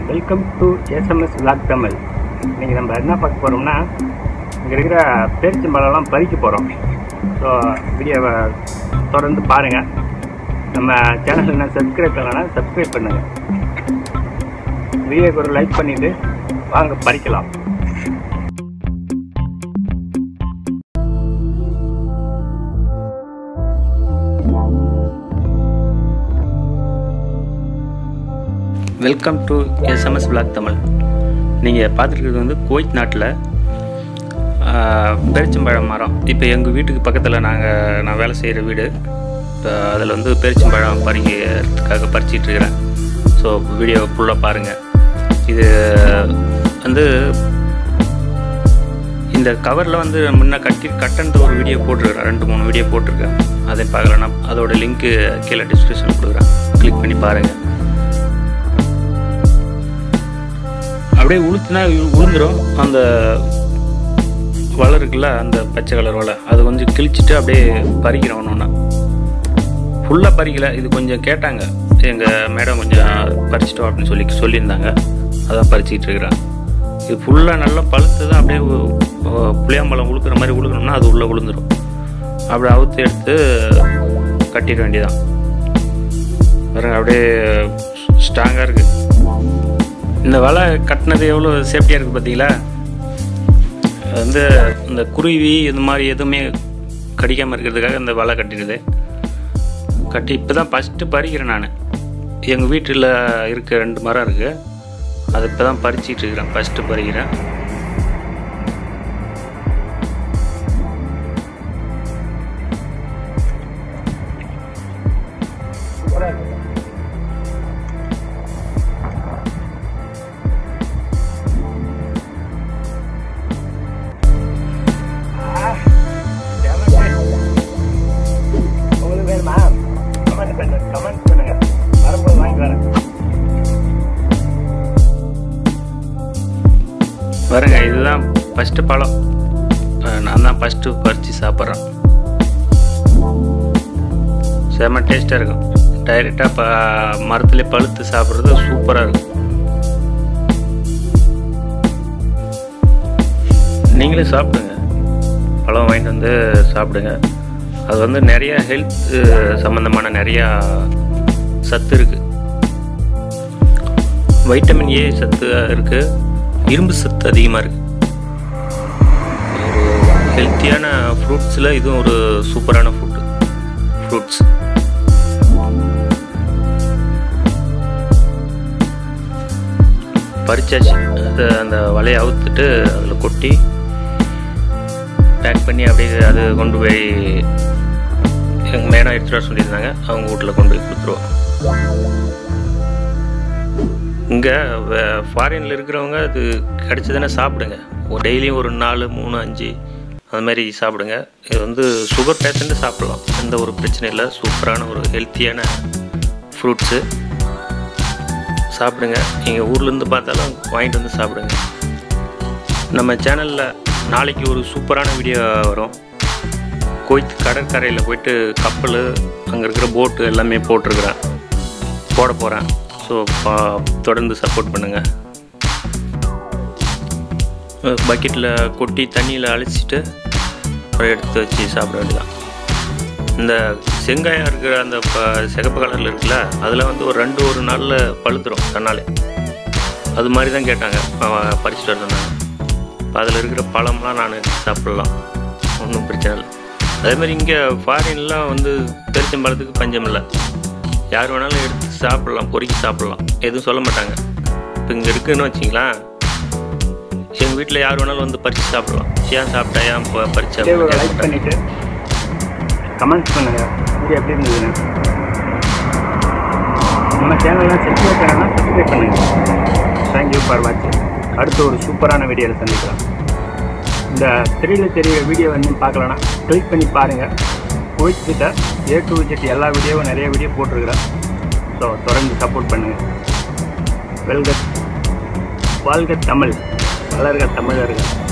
welcome to SMS vlog Tamil இன்றைக்கி நம்ம என்ன பார்க்க போகிறோம்னா இங்கே இருக்கிற பேரிச்சம்பழம்லாம் பறிக்க போகிறோம் ஸோ வீடியோவை தொடர்ந்து பாருங்கள் நம்ம சேனல் என்ன சப்ஸ்கிரைப் பண்ணலன்னா சப்ஸ்கிரைப் பண்ணுங்கள் வீடியோக்கு ஒரு லைக் பண்ணிவிட்டு வாங்க பறிக்கலாம் welcome to SMS vlog Tamil நீங்கள் பார்த்துருக்கிறது வந்து குவைத் நாட்டில் பேரிச்சம்பழம் மரம் இப்போ எங்கள் வீட்டுக்கு பக்கத்தில் நாங்கள் நான் வேலை செய்கிற வீடு இப்போ அதில் வந்து பேரிச்சம்பழம் பறிக்கிறதுக்காக பறிச்சிட்டு இருக்கிறேன் ஸோ வீடியோ ஃபுல்லாக பாருங்கள் இது வந்து இந்த கவரில் வந்து முன்ன கட்டி கட்டன்ட்டு ஒரு வீடியோ போட்டிருக்கிறேன் ரெண்டு மூணு வீடியோ போட்டிருக்கேன் அதை பார்க்கலன்னா அதோட லிங்க்கு கீழே டிஸ்கிரிப்ஷன் கொடுக்குறேன் கிளிக் பண்ணி பாருங்கள் அப்படியே உளுத்துனா உளுந்துரும் அந்த வலை இருக்குல்ல அந்த பச்சை கலர் வலை அது கொஞ்சம் கிழிச்சிட்டு அப்படியே பறிக்கிறோம் ஒன்று ஒன்றா ஃபுல்லாக பறிக்கல இது கொஞ்சம் கேட்டாங்க எங்கள் மேடம் கொஞ்சம் பறிச்சிட்டோம் அப்படின்னு சொல்லி சொல்லியிருந்தாங்க அதான் பறிச்சிக்கிட்டு இருக்கிறேன் இது ஃபுல்லாக நல்லா பழுத்து தான் அப்படியே புளியாம்பழம் உழுக்கிற மாதிரி உழுக்கணும்னா அது உள்ளே விழுந்துடும் அப்படி அவுத்து எடுத்து கட்டிட வேண்டியதான் பாருங்க அப்படியே ஸ்ட்ராங்காக இருக்குது இந்த வலை கட்டினது எவ்வளோ சேஃப்டியாக இருக்குது பார்த்தீங்களா வந்து இந்த குருவி இது மாதிரி எதுவுமே கடிக்காமல் இருக்கிறதுக்காக இந்த வலை கட்டிடுது கட்டி இப்போ தான் ஃபஸ்ட்டு பறிக்கிறேன் நான் எங்கள் வீட்டில் இருக்க ரெண்டு மரம் இருக்குது அது இப்போ தான் பறிச்சிட்டு இருக்கிறேன் ஃபஸ்ட்டு பறிக்கிறேன் உங்களுக்கு வேணுமா கமெண்ட் பண்ணு கமெண்ட் பண்ணுங்க வரும்போது வாங்கி வரேன் பாருங்க இதுதான் ஃபஸ்ட்டு பழம் அஹ் நான் தான் ஃபஸ்ட்டு பறித்து சாப்பிட்றேன் செம்ம டேஸ்ட்டாக இருக்கும் டைரெக்டாக ப மரத்துலேயே பழுத்து சாப்பிட்றது சூப்பராக இருக்கும் நீங்களே சாப்பிடுங்க பழம் வாங்கிட்டு வந்து சாப்பிடுங்க அது வந்து நிறைய ஹெல்த் சம்மந்தமான நிறையா சத்து இருக்குது வைட்டமின் ஏ சத்து இருக்குது இரும்பு சத்து அதிகமாக இருக்குது ஒரு ஹெல்த்தியான ஃப்ரூட்ஸில் இதுவும் ஒரு சூப்பரான ஃபுட்டு ஃப்ரூட்ஸ் பறிச்சாச்சு அது அந்த வலையை அவுத்துட்டு அதில் கொட்டி பேக் பண்ணி அப்படியே அது கொண்டு போய் எங்கள் மேடம் எடுத்துகிட்டு வர சொல்லியிருந்தாங்க அவங்க வீட்டில் கொண்டு போய் கொடுத்துருவோம் இங்கே ஃபாரினில் இருக்கிறவங்க அது கிடச்சதுன்னா சாப்பிடுங்க ஒரு டெய்லியும் ஒரு நாலு மூணு அஞ்சு அது மாதிரி சாப்பிடுங்க இது வந்து சுகர் பேஷண்ட்டு சாப்பிடலாம் எந்த ஒரு பிரச்சனையும் இல்லை சூப்பரான ஒரு ஹெல்த்தியான ஃப்ரூட்ஸு சாப்பிடுங்க நீங்கள் ஊர்லேருந்து பார்த்தாலும் வாங்கிட்டு வந்து சாப்பிடுங்க நம்ம சேனலில் நாளைக்கு ஒரு சூப்பரான வீடியோ வரும் கோயத் கடற்கரையில் போயிட்டு கப்பல் அங்கே இருக்கிற போட்டு எல்லாமே போட்டிருக்கிறேன் போட போகிறேன் ஸோ தொடர்ந்து சப்போர்ட் பண்ணுங்கள் பக்கெட்டில் கொட்டி தண்ணியில் அழைச்சிட்டு அப்புறம் எடுத்து வச்சு சாப்பிட வேண்டியதான் இந்த செங்காயம் இருக்கிற அந்த ப சிகப்பு கலரில் இருக்குல்ல அதில் வந்து ஒரு ரெண்டு ஒரு நாளில் பழுத்துரும் தன்னாலே அது மாதிரி தான் கேட்டாங்க பறிச்சுட்டு வர சொன்னாங்க இப்போ அதில் இருக்கிற பழம்லாம் நான் சாப்பிட்லாம் ஒன்றும் பிரச்சனை இல்லை அதே மாதிரி இங்கே ஃபாரின்லாம் வந்து பெருச்சம்பழத்துக்கு பஞ்சம் இல்லை யார் வேணாலும் எடுத்து சாப்பிட்லாம் பொறுக்கி சாப்பிட்லாம் எதுவும் சொல்ல மாட்டாங்க இப்போ இங்கே இருக்குதுன்னு வச்சிங்களேன் எங்கள் வீட்டில் யார் வேணாலும் வந்து பறித்து சாப்பிட்லாம் ஏன் சாப்பிட்டா ஏன் பறிச்சா லைக் பண்ணிவிட்டு கமெண்ட்ஸ் பண்ணுங்கள் வீடியோ எப்படி இருந்ததுன்னு நம்ம சேனல்லாம் சப்ஸ்கிரைப் பண்ணனா சப்ஸ்கிரைப் பண்ணுங்கள் தேங்க்யூ ஃபார் வாட்சிங் அடுத்த ஒரு சூப்பரான வீடியோவில் சந்திக்கலாம் இந்த திரையில் தெரிகிற வீடியோ வந்து பார்க்கலன்னா கிளிக் பண்ணி பாருங்கள் குவிச்சிட்ட ஏ டு விஜெட் எல்லா வீடியோவும் நிறைய வீடியோ போட்டிருக்கிறேன் ஸோ தொடர்ந்து சப்போர்ட் பண்ணுங்கள் வெல்க வாழ்க தமிழ் வளர்க தமிழர்கள்